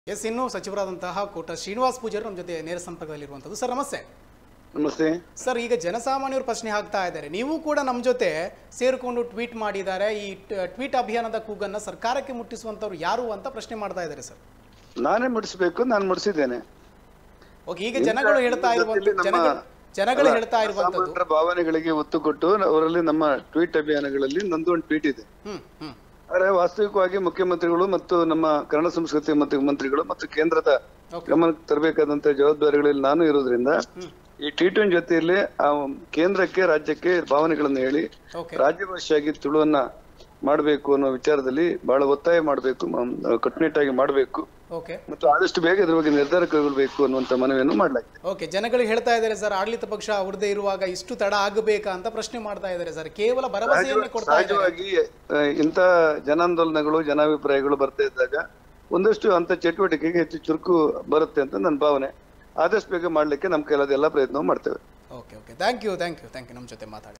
S ಇನ್ನು ಸಚಿವರಾದಂತಹ ಕೋಟ ಶ್ರೀನಿವಾಸ್ ಪೂಜಾರಿ ನಮ್ಮ ಜೊತೆ ನೇರ ಸಂಪರ್ಕದಲ್ಲಿರುವಂಥದ್ದು ಸರ್ ನಮಸ್ತೆ ನಮಸ್ತೆ ಸರ್ ಈಗ ಜನಸಾಮಾನ್ಯರು ಪ್ರಶ್ನೆ ಹಾಕ್ತಾ ಇದ್ದಾರೆ ನೀವು ಕೂಡ ನಮ್ಮ ಜೊತೆ ಸೇರಿಕೊಂಡು ಟ್ವೀಟ್ ಮಾಡಿದ್ದಾರೆ ಈ ಟ- ಟ್ವೀಟ್ ಅಭಿಯಾನದ ಕೂಗನ್ನ ಸರ್ಕಾರಕ್ಕೆ ಮುಟ್ಟಿಸುವಂತವ್ರು ಯಾರು ಅಂತ ಪ್ರಶ್ನೆ ಮಾಡ್ತಾ ಇದ್ದಾರೆ ಸರ್ ನಾನೇ ಮುಡಿಸ್ಬೇಕು ನಾನು ಮುಡಿಸಿದ್ದೇನೆ ಓಕೆ ಈಗ ಜನಗಳು ಹೇಳ್ತಾ ಇರುವಂತ ನಮ್ಮ- ಜನಗಳು ಜನಗಳು ಅಲ್ಲ, ಹೇಳ್ತಾ ಇರುವಂತದ್ದು ಸಾಮಾನ್ಯರ ಭಾವನೆಗಳಿಗೆ ಒತ್ತು ಕೊಟ್ಟು ಅವರಲ್ಲಿ ನಮ್ಮ ಟ್ವೀಟ್ ಅಭಿಯಾನಗಳಲ್ಲಿ ನಂದು ಒಂದು ಟ್ವೀಟ್ ಇದೆ ಹ್ಮ್ ಹ್ಮ್ ಆದ್ರೆ ವಾಸ್ತವಿಕವಾಗಿ ಮುಖ್ಯಮಂತ್ರಿಗಳು ಮತ್ತು ನಮ್ಮ ಕನ್ನಡ ಸಂಸ್ಕೃತಿ ಮತ್ತು ಮಂತ್ರಿಗಳು ಮತ್ತು ಕೇಂದ್ರದ Okay. ಗಮನಕ್ಕೆ ತರಬೇಕಾದಂತ ಜವಾಬ್ದಾರಿಗಳಲ್ಲಿ ನಾನು ಇರೋದ್ರಿಂದ ಈ ಟ್ವೀಟಿನ ಜೊತೆಯಲ್ಲಿ ಆ ಕೇಂದ್ರಕ್ಕೆ ರಾಜ್ಯಕ್ಕೆ ಭಾವನೆಗಳನ್ನು ಹೇಳಿ ಓಕೆ ರಾಜ್ಯಭಾಷೆಯಾಗಿ ತುಳುವನ್ನ ಮಾಡಬೇಕು ಅನ್ನೋ ವಿಚಾರದಲ್ಲಿ ಬಹಳ ಒತ್ತಾಯ ಮಾಡಬೇಕು ಕಟ್ಟುನಿಟ್ಟಾಗಿ ಮಾಡಬೇಕು ಓಕೆ ಮತ್ತು ಆದಷ್ಟು ಬೇಗ ಇದ್ರ ಬಗ್ಗೆ ನಿರ್ಧಾರ ಕೈಗೊಳ್ಳಬೇಕು ಅನ್ನುವಂತ ಮನವಿಯನ್ನು ಮಾಡಲಾಗಿದೆ ಓಕೆ ಜನಗಳು ಹೇಳ್ತಾ ಇದ್ದಾರೆ ಸರ್ ಆಡಳಿತ ಪಕ್ಷ ಅವ್ರದ್ದೇ ಇರುವಾಗ ಇಷ್ಟು ತಡ ಆಗಬೇಕಾ ಅಂತ ಪ್ರಶ್ನೆ ಮಾಡ್ತಾ ಇದ್ದಾರೆ ಸರ್ ಕೇವಲ ಭರವಸೆಯನ್ನೇ ಕೊಡ್ತಾ ಇದ್ದಾರೆ ಸಹಜವಾಗಿ ಆ, ಇಂಥ ಜನಾಂದೋಲನಗಳು ಜನಾಭಿಪ್ರಾಯಗಳು ಬರ್ತಾ ಇದ್ದಾಗ ಒಂದಷ್ಟು ಅಂತ ಚಟುವಟಿಕೆಗೆ ಹೆಚ್ಚು ಚುರುಕು ಬರುತ್ತೆ ಅಂತ ನನ್ನ ಭಾವನೆ ಆದಷ್ಟು ಬೇಗ ಮಾಡ್ಲಿಕ್ಕೆ ನಮ್ಮ ಕೈಲಾದ ಎಲ್ಲ ಪ್ರಯತ್ನ ಮಾಡ್ತೇವೆ okay okay thank you thank you thank you ನಮ್ಮ ಜೊತೆ ಮಾತಾಡಿ